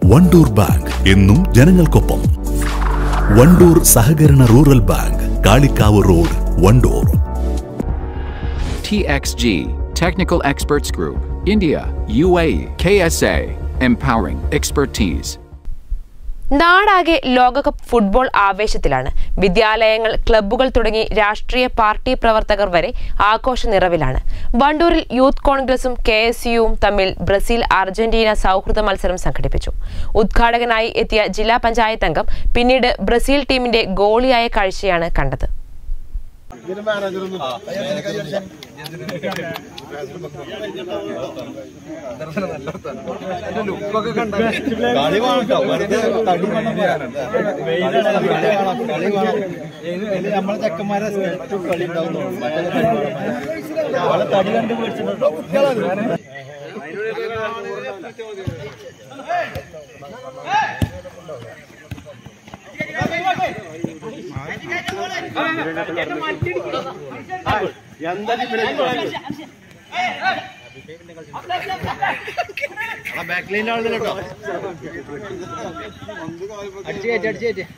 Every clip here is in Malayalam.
വണ്ടൂർ ബാങ്ക് എന്നും ജനങ്ങൾക്കൊപ്പം വണ്ടൂർ സഹകരണ rural bank Kalikavu road Wandoor TXG, Technical Experts Group, India, UAE, KSA, empowering expertise. നാടാകെ ലോകകപ്പ് ഫുട്ബോൾ ആവേശത്തിലാണ് വിദ്യാലയങ്ങൾ ക്ലബ്ബുകൾ തുടങ്ങി രാഷ്ട്രീയ പാർട്ടി പ്രവർത്തകർ വരെ ആഘോഷ നിറവിലാണ് വണ്ടൂരിൽ യൂത്ത് കോൺഗ്രസും കെ എസ് യുവും തമ്മിൽ ബ്രസീൽ അർജന്റീന സൗഹൃദ മത്സരം സംഘടിപ്പിച്ചു ഉദ്ഘാടകനായി എത്തിയ ജില്ലാ പഞ്ചായത്ത് അംഗം പിന്നീട് ബ്രസീൽ ടീമിന്റെ ഗോളിയായ കാഴ്ചയാണ് കണ്ടത് കളി വേണം വെറുതെ തടി വേണം കളി വേണം ഇതില് നമ്മളെ ചെക്കന്മാരെ സ്കെച്ച് കളി ഉണ്ടാവും തോന്നുന്നു. മറ്റേ തടി വേണം. അവളെ തടി കണ്ട് പിടിച്ചിട്ടുണ്ടോ എന്താ ബാക്ക് ലൈൻ ആളുകൾ കേട്ടോ അടിച്ചു കയറ്റി അടിച്ചു കയറ്റി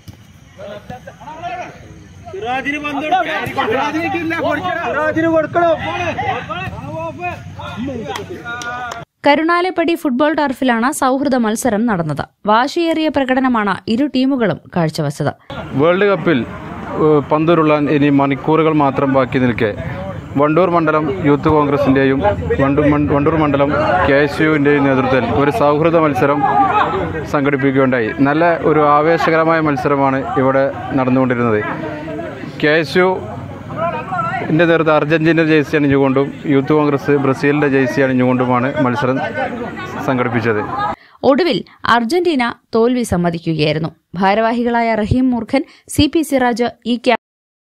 കരുണാലപ്പടി ഫുട്ബോൾ ടർഫിലാണ് സൗഹൃദ മത്സരം നടന്നത് വാശിയേറിയ പ്രകടനമാണ് ഇരു ടീമുകളും കാഴ്ചവെച്ചത് വേൾഡ് കപ്പിൽ ഏഹ്, പന്തുരുള്ളാൻ ഇനി മണിക്കൂറുകൾ മാത്രം ബാക്കി നിൽക്കെ വണ്ടൂർ മണ്ഡലം യൂത്ത് കോൺഗ്രസിൻ്റെയും വണ്ടൂർ മൺ- വണ്ടൂർ മണ്ഡലം കെ എസ് യുവിൻ്റെയും നേതൃത്വത്തിൽ ഒരു സൗഹൃദ മത്സരം സംഘടിപ്പിക്കുകയുണ്ടായി നല്ല ഒരു ആവേശകരമായ മത്സരമാണ് ഇവിടെ നടന്നുകൊണ്ടിരുന്നത് കെ എസ് യു ൻ്റെ നേതൃത്വം അർജന്റീന ജേഴ്സി അണിഞ്ഞുകൊണ്ടും യൂത്ത് കോൺഗ്രസ് ബ്രസീലിൻ്റെ ജേഴ്സി അണിഞ്ഞുകൊണ്ടുമാണ് മത്സരം സംഘടിപ്പിച്ചത് ഒടുവിൽ അർജന്റീന തോൽവി സമ്മതിക്കുകയായിരുന്നു ഭാരവാഹികളായ Rahim Moorkhan C P Siraj E K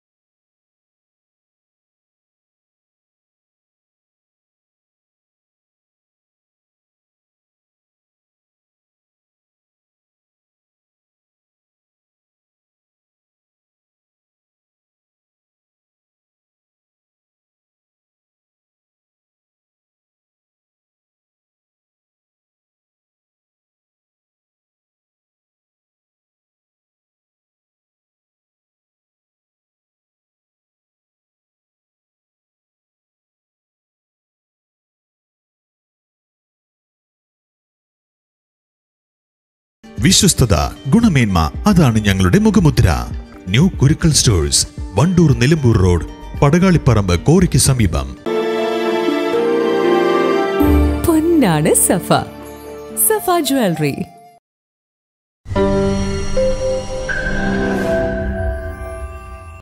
വിശ്വസ്തത ഗുണമേന്മ അതാണ് ഞങ്ങളുടെ മുഖമുദ്ര new Kurukkal stores Wandoor Nilambur road Padakaliparamba കോറിക്ക് സമീപം പൊന്നാണ് സഫ സഫ ജ്വല്ലറി